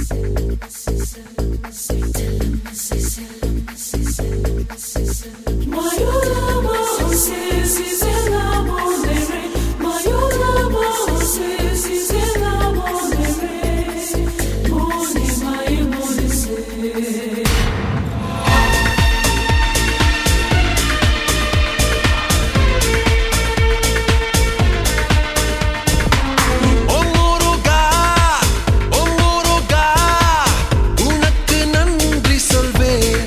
ஓ முருகா ஓ முருகா உனக்கு நன்றி சொல்வேன்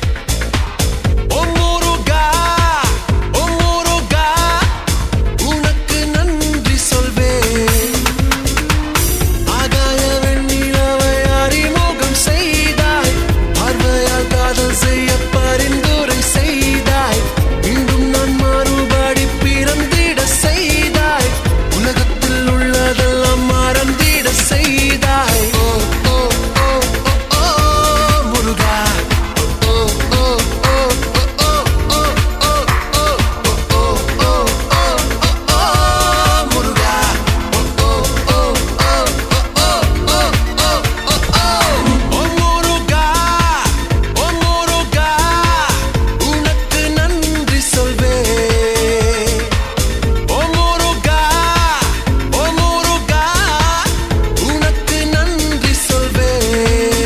ஓ முருகா ஓ முருகா உனக்கு நன்றி சொல்வேன் ஆகாய வெண்ணிலவை அறிமுகம் செய்தாய் பார்வையால் காதல் செய்ய பரிந்துரை செய்தாய் மீண்டும் நான் மறுபடி பிறந்திட செய்தாய் உலகத்தில் உள்ளதெல்லாம் மறந்திட செய்தாய் ஓ ஓ ஓ ஓ ஓ முருகா ஓ ஓ ஓ ஓ ஓ ஓ ஓ ஓ ஓ ஓ ஓ ஓ முருகா ஓ ஓ ஓ ஓ முருகா ஓ முருகா உனக்கு நன்றி சொல்வேன் ஓ முருகா ஓ முருகா உனக்கு நன்றி சொல்வேன்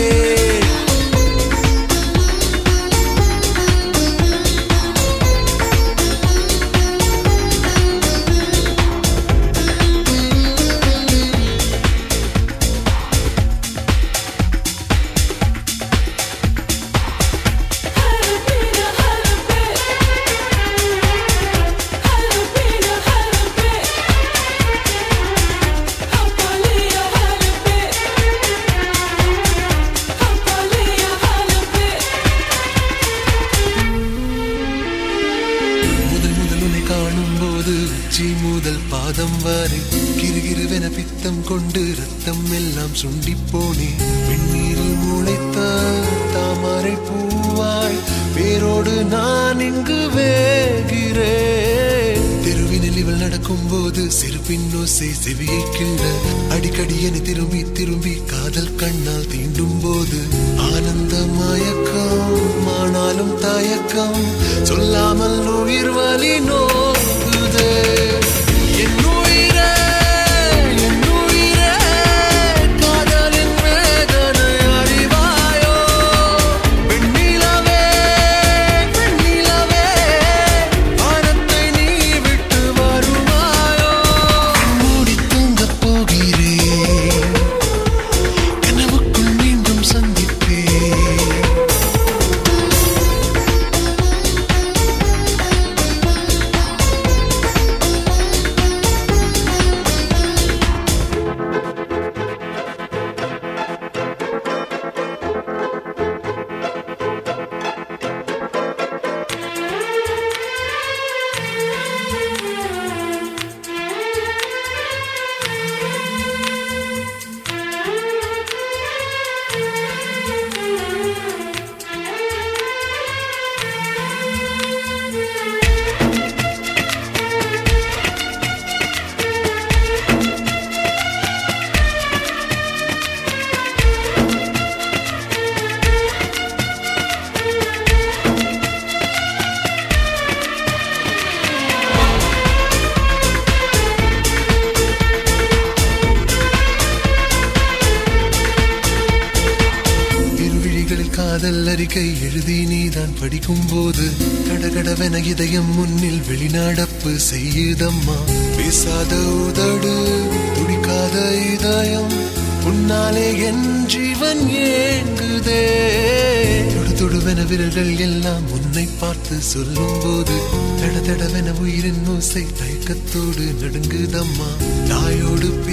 முதல் முதல் உன்னை காணும் போது உச்சி முதல் பாதம் வரை கிருகிருவென பித்தம் கொண்டு ரத்தம் எல்லாம் சுண்டி போனேன் வெந்நீரில் முளைத்த தாமரை பூவாய் வேரோடு நான் இங்கு வேகிறேன் தெருவினில் இவள் நடக்கும் போது சிறுபின் ஓசை செவியை கிள்ள அடிக்கடி என்னை திரும்பி திரும்பி காதல் கண்ணால் தீண்டும் போது ஆனந்த மயக்கம் ஆனாலும் தயக்கம் சொல்லாமல் உயிர் வலி நோக்குதே என் உயிரே, என் உயிரே, காதலின் வேதனை அறிவாயோ? வெண்ணிலவே, வெண்ணிலவே, வானத்தை நீ விட்டு வருவாயோ? மூடி தூங்கப் போகிறேன் கனவுக்குள் மீண்டும் சந்திப்பேன் இருவிழிகளில் காதல் அறிக்கை எழுதி நீதான் படிக்கும் போது கடகடவென இதயம் முன்னில் வெளிநடப்பு செய்யுதம்மா பேசாத உதடு துடிக்காத இதயம் உன்னாலே என் ஜீவன் ஏங்குதே தொடு தொடுவென விரல்கள் எல்லாம் உன்னை பார்த்து சொல்லும் போது தட தடவென உயிரின் ஓசை தயக்கத்தோடு நடுங்குதம்மா தாயோடு